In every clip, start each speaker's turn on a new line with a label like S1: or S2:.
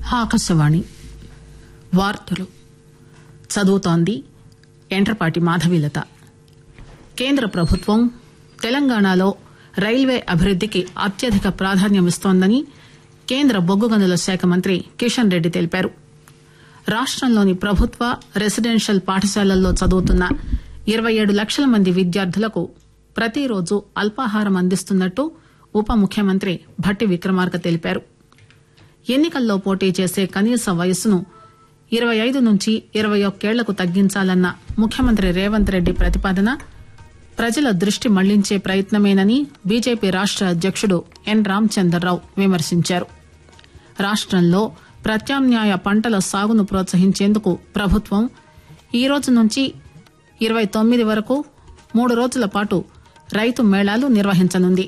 S1: ఆకాశవాణి వార్తలు చదువుతోంది ఎంట్రపాటి మాధవీలత కేంద్ర ప్రభుత్వం తెలంగాణలో రైల్వే అభివృద్దికి అత్యధిక ప్రాధాన్యమిస్తోందని కేంద్ర బొగ్గు గనుల శాఖ మంత్రి కిషన్ రెడ్డి తెలిపారు రాష్టంలోని ప్రభుత్వ రెసిడెన్షియల్ పాఠశాలల్లో చదువుతున్న ఇరవై ఏడు లక్షల మంది విద్యార్థులకు ప్రతిరోజు అల్పాహారం అందిస్తున్నట్టు ఉప ముఖ్యమంత్రి భట్టి విక్రమార్క తెలిపారు ఎన్నికల్లో పోటీ చేసే కనీస వయస్సును ఇరవై ఐదు నుంచి ఇరవై ఒక్కేళ్లకు తగ్గించాలన్న ముఖ్యమంత్రి రేవంత్ రెడ్డి ప్రతిపాదన ప్రజల దృష్టి మళ్లించే ప్రయత్నమేనని బీజేపీ రాష్ట అధ్యకుడు ఎన్ రామచందర్రావు విమర్శించారు రాష్టంలో ప్రత్యామ్నాయ పంటల సాగును ప్రోత్సహించేందుకు ప్రభుత్వం ఈ రోజు నుంచి ఇరవై తొమ్మిది వరకు మూడు రోజుల పాటు రైతు మేళాలు నిర్వహించనుంది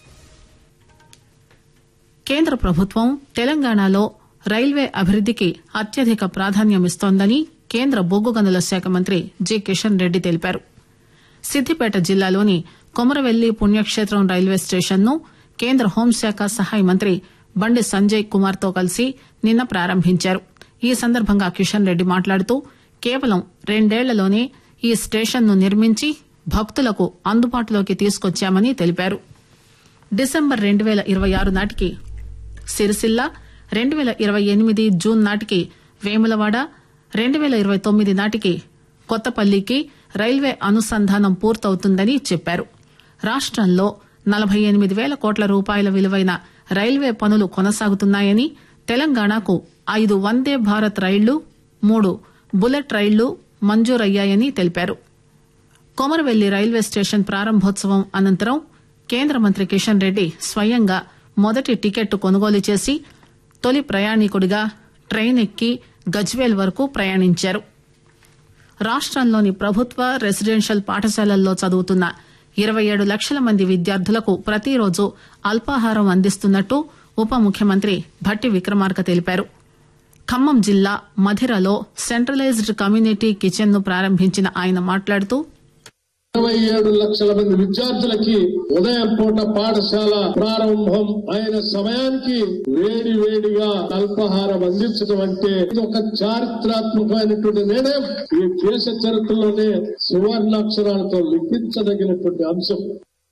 S1: కేంద్ర ప్రభుత్వం తెలంగాణలో రైల్వే అభివృద్దికి అత్యధిక ప్రాధాన్యమిస్తోందని కేంద్ర బొగ్గు గనుల శాఖ మంత్రి జి కిషన్ రెడ్డి తెలిపారు సిద్దిపేట జిల్లాలోని కొమరవెల్లి పుణ్యక్షేత్రం రైల్వే స్టేషన్ ను కేంద్ర హోంశాఖ సహాయ మంత్రి బండి సంజయ్ కుమార్ తో కలిసి నిన్న ప్రారంభించారు ఈ సందర్భంగా కిషన్ రెడ్డి మాట్లాడుతూ కేవలం రెండేళ్లలోనే ఈ స్టేషన్ ను నిర్మించి భక్తులకు అందుబాటులోకి తీసుకొచ్చామని తెలిపారు డిసెంబర్ రెండు పేల ఇరవై ఆరు నాటికి సిరిసిల్ల రెండు పేల ఇరవై ఎనిమిది జూన్ నాటికి వేములవాడ రెండు పేల ఇరవై తొమ్మిది నాటికి కొత్తపల్లికి రైల్వే అనుసంధానం పూర్తవుతుందని చెప్పారు రాష్టంలో నలభై ఎనిమిది పేల కోట్ల రూపాయల విలువైన రైల్వే పనులు కొనసాగుతున్నాయని తెలంగాణకు ఐదు వందే భారత్ రైళ్లు మూడు బుల్లెట్ రైళ్లు మంజూరయ్యాయని తెలిపారు కొమరవెల్లి రైల్వే స్టేషన్ ప్రారంభోత్సవం అనంతరం కేంద్ర మంత్రి కిషన్ రెడ్డి స్వయంగా మొదటి టికెట్ కొనుగోలు చేసి తొలి ప్రయాణికుడిగా ట్రైన్ ఎక్కి గజ్వేల్ వరకు ప్రయాణించారు రాష్టంలోని ప్రభుత్వ రెసిడెన్షియల్ పాఠశాలల్లో చదువుతున్న ఇరవై ఏడు లక్షల మంది విద్యార్థులకు ప్రతిరోజు అల్పాహారం అందిస్తున్నట్టు ఉప ముఖ్యమంత్రి భట్టి విక్రమార్క తెలిపారు ఖమ్మం జిల్లా మధిరలో సెంట్రలైజ్డ్ కమ్యూనిటీ కిచెన్ ను ప్రారంభించిన ఆయన మాట్లాడుతూ
S2: ఇరవై ఏడు లక్షల మంది విద్యార్థులకి ఉదయం పూట పాఠశాల ప్రారంభం అయిన సమయానికి వేడి వేడిగా అల్పాహారం అందించడం అంటే ఇది ఒక చారిత్రాత్మకమైనటువంటి నిర్ణయం ఈ దేశ చరిత్రలోనే సువర్ణాక్షరాలతో లిఖించదగినటువంటి అంశం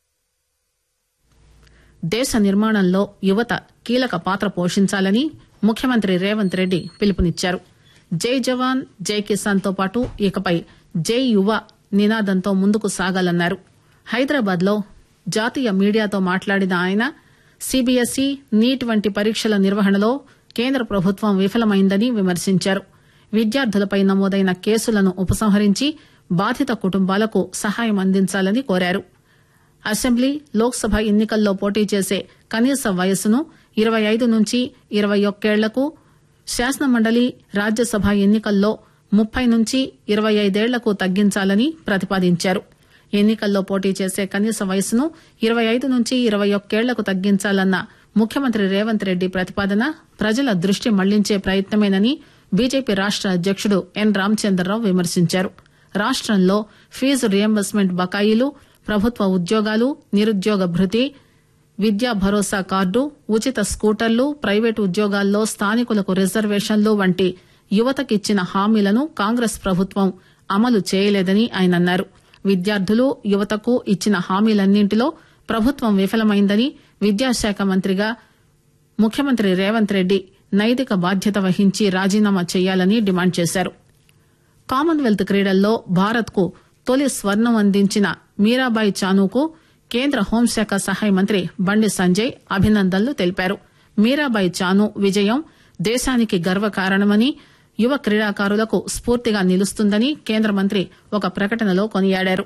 S1: దేశ నిర్మాణంలో యువత కీలక పాత్ర పోషించాలని ముఖ్యమంత్రి రేవంత్ రెడ్డి పిలుపునిచ్చారు జై జవాన్ జై కిసాన్ తో పాటు ఇకపై జై యువ నినాదంతో ముందుకు సాగాలన్నారు హైదరాబాద్ లో జాతీయ మీడియాతో మాట్లాడిన ఆయన సీబీఎస్ఈ నీట్ వంటి పరీక్షల నిర్వహణలో కేంద్ర ప్రభుత్వం విఫలమైందని విమర్శించారు విద్యార్థులపై నమోదైన కేసులను ఉపసంహరించి బాధిత కుటుంబాలకు సహాయం అందించాలని కోరారు అసెంబ్లీ లోక్సభ ఎన్నికల్లో పోటీ చేసే కనీస వయస్సును ఇరవై ఐదు నుంచి ఇరవై ఒక్కేళ్లకు శాసనమండలి రాజ్యసభ ఎన్నికల్లో ముప్పై నుంచి ఇరవై ఐదేళ్లకు తగ్గించాలని ప్రతిపాదించారు ఎన్నికల్లో పోటీ చేసే కనీస వయస్సును ఇరవై ఐదు నుంచి ఇరవై ఒక్కేళ్లకు తగ్గించాలన్న ముఖ్యమంత్రి రేవంత్ రెడ్డి ప్రతిపాదన ప్రజల దృష్టి మళ్లించే ప్రయత్నమేనని బీజేపీ రాష్ట అధ్యకుడు ఎన్ రామచంద్రరావు విమర్శించారు రాష్టంలో ఫీజు రియంబర్స్మెంట్ బకాయిలు ప్రభుత్వ ఉద్యోగాలు నిరుద్యోగ భృతి విద్యా భరోసా కార్డు ఉచిత స్కూటర్లు ప్రైవేటు ఉద్యోగాల్లో స్థానికులకు రిజర్వేషన్లు వంటి యువతకిచ్చిన హామీలను కాంగ్రెస్ ప్రభుత్వం అమలు చేయలేదని ఆయన అన్నారు విద్యార్థులు యువతకు ఇచ్చిన హామీలన్నింటిలో ప్రభుత్వం విఫలమైందని విద్యాశాఖ మంత్రిగా ముఖ్యమంత్రి రేవంత్ రెడ్డి నైతిక బాధ్యత వహించి రాజీనామా చేయాలని డిమాండ్ చేశారు కామన్వెల్త్ క్రీడల్లో భారత్ కు తొలి స్వర్ణం అందించిన మీరాబాయి చానుకు కేంద్ర హోంశాఖ సహాయ మంత్రి బండి సంజయ్ అభినందనలు తెలిపారు మీరాబాయి చాను విజయం దేశానికి గర్వకారణమని యువ క్రీడాకారులకు స్ఫూర్తిగా నిలుస్తుందని కేంద్ర మంత్రి ఒక ప్రకటనలో కొనియాడారు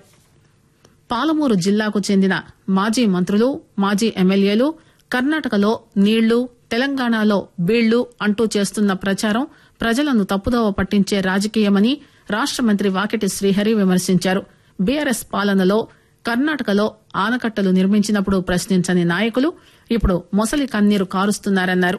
S1: పాలమూరు జిల్లాకు చెందిన మాజీ మంత్రులు మాజీ ఎమ్మెల్యేలు కర్ణాటకలో నీళ్లు తెలంగాణలో బీళ్లు అంటూ చేస్తున్న ప్రచారం ప్రజలను తప్పుదోవ పట్టించే రాజకీయమని రాష్ట మంత్రి వాకిటి శ్రీహరి విమర్శించారు బీఆర్ఎస్ పాలనలో కర్ణాటకలో ఆనకట్టలు నిర్మించినప్పుడు ప్రశ్నించని నాయకులు ఇప్పుడు మొసలి కన్నీరు కారుస్తున్నారన్నారు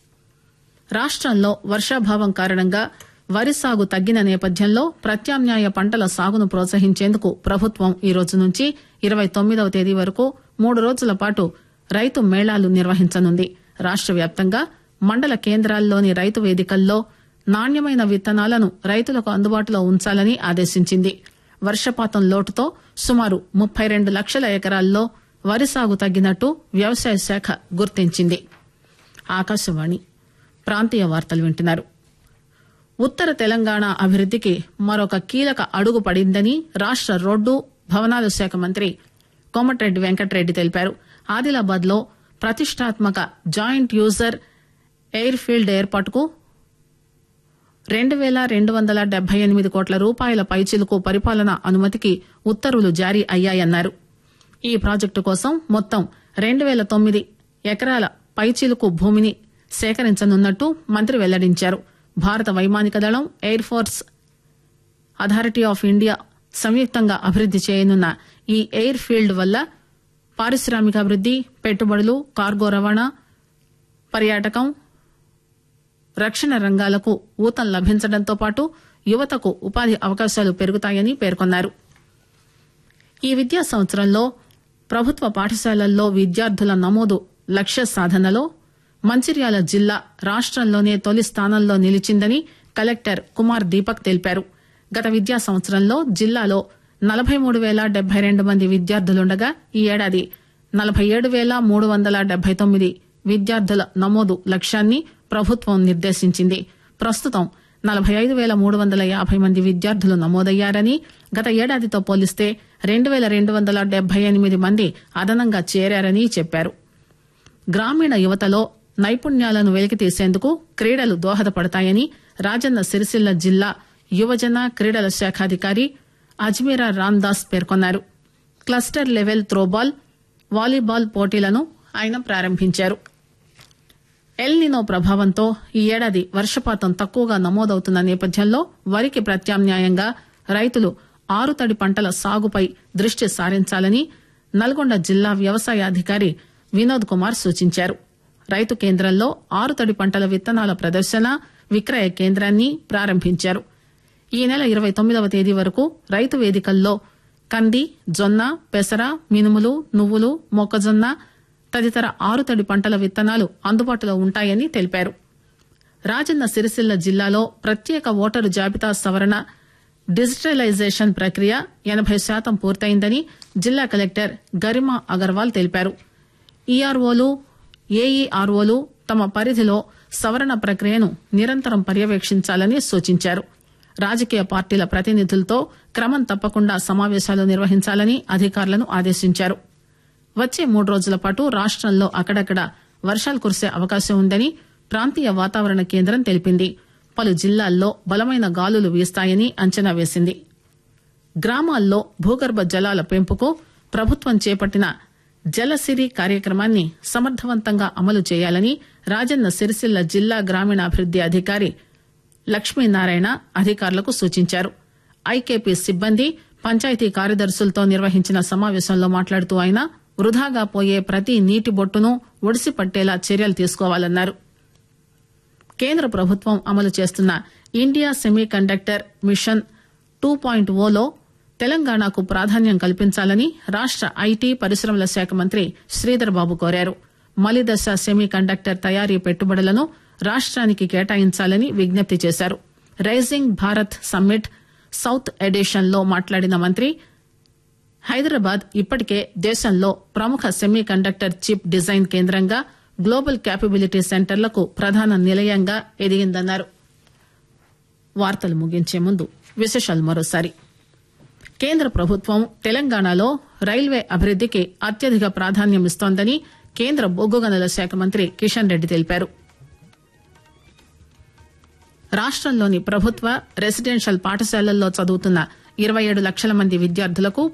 S1: రాష్టంలో వర్షాభావం కారణంగా వరి సాగు తగ్గిన నేపథ్యంలో ప్రత్యామ్నాయ పంటల సాగును ప్రోత్సహించేందుకు ప్రభుత్వం ఈ రోజు నుంచి ఇరవై తొమ్మిదవ తేదీ వరకు మూడు రోజుల పాటు రైతు మేళాలు నిర్వహించనుంది రాష్ట వ్యాప్తంగా మండల కేంద్రాల్లోని రైతు వేదికల్లో నాణ్యమైన విత్తనాలను రైతులకు అందుబాటులో ఉంచాలని ఆదేశించింది వర్షపాతం లోటుతో సుమారు ముప్పై రెండు లక్షల ఎకరాల్లో వరి సాగు తగ్గినట్టు వ్యవసాయ శాఖ గుర్తించింది ఆకాశవాణి ప్రాంతీయ వార్తలు వింటున్నారు ఉత్తర తెలంగాణ అభివృద్దికి మరొక కీలక అడుగు పడిందని రాష్ట రోడ్డు భవనాల శాఖ మంత్రి కోమటిరెడ్డి వెంకటరెడ్డి తెలిపారు ఆదిలాబాద్ లో ప్రతిష్టాత్మక జాయింట్ యూజర్ ఎయిర్ ఫీల్డ్ ఏర్పాటుకు రెండు పేల రెండు వందల డెబ్బై ఎనిమిది కోట్ల రూపాయల పైచిలుకు పరిపాలన అనుమతికి ఉత్తర్వులు జారీ అయ్యాయన్నారు ఈ ప్రాజెక్టు కోసం మొత్తం రెండు పేల తొమ్మిది ఎకరాల పైచిలుకు భూమిని సేకరించనున్నట్టు మంత్రి వెల్లడించారు భారత వైమానిక దళం air force authority of India సంయుక్తంగా అభివృద్ది చేయనున్న ఈ ఎయిర్ ఫీల్డ్ వల్ల పారిశ్రామికాభివృద్ది పెట్టుబడులు కార్గో రవాణా పర్యాటకం రక్షణ రంగాలకు ఊతం లభించడంతో పాటు యువతకు ఉపాధి అవకాశాలు పెరుగుతాయని పేర్కొన్నారు ఈ విద్యా సంవత్సరంలో ప్రభుత్వ పాఠశాలల్లో విద్యార్థుల నమోదు లక్ష్య సాధనలో మంచిర్యాల జిల్లా రాష్టంలోనే తొలి స్థానంలో నిలిచిందని కలెక్టర్ కుమార్ దీపక్ తెలిపారు గత విద్యా సంవత్సరంలో జిల్లాలో నలభై మూడు పేల డెబ్బై రెండు మంది విద్యార్థులుండగా ఈ ఏడాది నలభై ఏడు పేల మూడు వందల డెబ్బై తొమ్మిది విద్యార్థుల నమోదు లక్ష్యాన్ని ప్రభుత్వం నిర్దేశించింది ప్రస్తుతం నలభై ఐదు పేల మూడు వందల యాభై మంది విద్యార్థులు నమోదయ్యారని గత ఏడాదితో పోలిస్తే రెండు పేల రెండు వందల డెబ్బై ఎనిమిది మంది అదనంగా చేరారని చెప్పారు గ్రామీణ యువతలో నైపుణ్యాలను వెలికితీసేందుకు క్రీడలు దోహదపడతాయని రాజన్న సిరిసిల్ల జిల్లా యువజన క్రీడల శాఖాధికారి అజ్మీరా రామ్దాస్ పేర్కొన్నారు క్లస్టర్ లెవెల్ త్రోబాల్ వాలీబాల్ పోటీలను ఆయన ప్రారంభించారు ఎల్నినో ప్రభావంతో ఈ ఏడాది వర్షపాతం తక్కువగా నమోదవుతున్న నేపథ్యంలో వరికి ప్రత్యామ్నాయంగా రైతులు ఆరుతడి పంటల సాగుపై దృష్టి సారించాలని నల్గొండ జిల్లా వ్యవసాయ అధికారి వినోద్ కుమార్ సూచించారు రైతు కేంద్రంలో ఆరుతడి పంటల విత్తనాల ప్రదర్శన విక్రయ కేంద్రాన్ని ప్రారంభించారు ఈ నెల ఇరవై తొమ్మిదవ తేదీ వరకు రైతు వేదికల్లో కంది జొన్న పెసర మినుములు నువ్వులు మొక్కజొన్న తదితర ఆరుతడి పంటల విత్తనాలు అందుబాటులో ఉంటాయని తెలిపారు రాజన్న సిరిసిల్ల జిల్లాలో ప్రత్యేక ఓటరు జాబితా సవరణ డిజిటలైజేషన్ ప్రక్రియ ఎనబై శాతం పూర్తయిందని జిల్లా కలెక్టర్ గరిమా అగర్వాల్ తెలిపారు ఈఆర్ఓలు ఏఈఆర్ఓలు తమ పరిధిలో సవరణ ప్రక్రియను నిరంతరం పర్యవేక్షించాలని సూచించారు రాజకీయ పార్టీల ప్రతినిధులతో క్రమం తప్పకుండా సమావేశాలు నిర్వహించాలని అధికారులను ఆదేశించారు వచ్చే మూడు రోజుల పాటు రాష్టంలో అక్కడక్కడ వర్షాలు కురిసే అవకాశం ఉందని ప్రాంతీయ వాతావరణ కేంద్రం తెలిపింది పలు జిల్లాల్లో బలమైన గాలులు వీస్తాయని అంచనా వేసింది గ్రామాల్లో భూగర్భ జలాల పెంపుకు ప్రభుత్వం చేపట్టిన జలసిరి కార్యక్రమాన్ని సమర్థవంతంగా అమలు చేయాలని రాజన్న సిరిసిల్ల జిల్లా గ్రామీణాభివృద్ది అధికారి లక్ష్మీనారాయణ అధికారులకు సూచించారు ఐకేపీ సిబ్బంది పంచాయతీ కార్యదర్శులతో నిర్వహించిన సమావేశంలో మాట్లాడుతూ ఆయన వృధాగా పోయే ప్రతి నీటి బొట్టును ఒడిసి పట్టేలా చర్యలు తీసుకోవాలన్నారు కేంద్ర ప్రభుత్వం అమలు చేస్తున్న India semiconductor mission two point ఓలో తెలంగాణకు ప్రాధాన్యం కల్పించాలని రాష్ట ఐటీ పరిశ్రమల శాఖ మంత్రి శ్రీధర్ బాబు కోరారు మలిదశ సెమీ కండక్టర్ తయారీ పెట్టుబడులను రాష్ట్రానికి కేటాయించాలని విజ్ఞప్తి చేశారు rising Bharat summit south edition లో మాట్లాడిన మంత్రి హైదరాబాద్ ఇప్పటికే దేశంలో ప్రముఖ సెమీ కండక్టర్ చిప్ డిజైన్ కేంద్రంగా గ్లోబల్ క్యాపబిలిటీ సెంటర్లకు ప్రధాన నిలయంగా ఎదిగిందన్నారు వార్తలు ముగించే ముందు విశేషాలు మరోసారి కేంద్ర ప్రభుత్వం తెలంగాణలో రైల్వే అభివృద్దికి అత్యధిక ప్రాధాన్యమిస్తోందని కేంద్ర బొగ్గు గనుల శాఖ మంత్రి కిషన్ రెడ్డి తెలిపారు రాష్టంలోని ప్రభుత్వ రెసిడెన్షియల్ పాఠశాలల్లో చదువుతున్న ఇరవై ఏడు లక్షల మంది విద్యార్థులకు